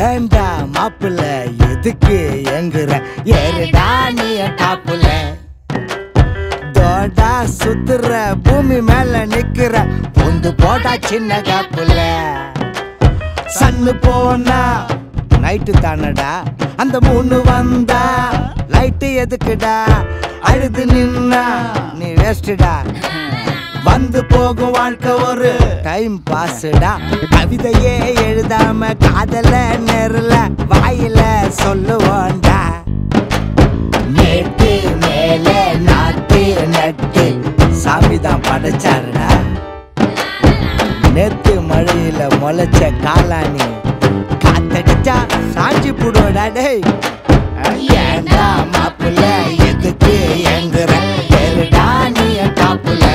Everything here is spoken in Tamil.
ஏண்டா மாப்பிள்ள எதுக்கு எங்குற ஏறுடா நீ டாப்புல தோடா சுத்துற பூமி மேல நிக்கிற பொந்து போடா சின்ன காப்புல சன்னு போனா நைட்டு தானடா அந்த மூணு வந்தா லைட்டு எதுக்குடா அழுது நின்னா நீ வேஸ்டுடா வந்து போகும் வாழ்க்கை ஒரு டைம் பாஸ்டா கவிதையே எழுதாம காதல நேரில் வாயில சொல்லுவோண்டா நேட்டு மேல நாட்டு நட்டு சாமி தான் படைச்சாருடா நேத்து மழையில முளைச்ச காளானி காத்தடிச்சா சாஞ்சி போடுவடா டேய் ஏண்டா மாப்பிள்ள எதுக்கு எங்குற ஏறுடா நீ டாப்புல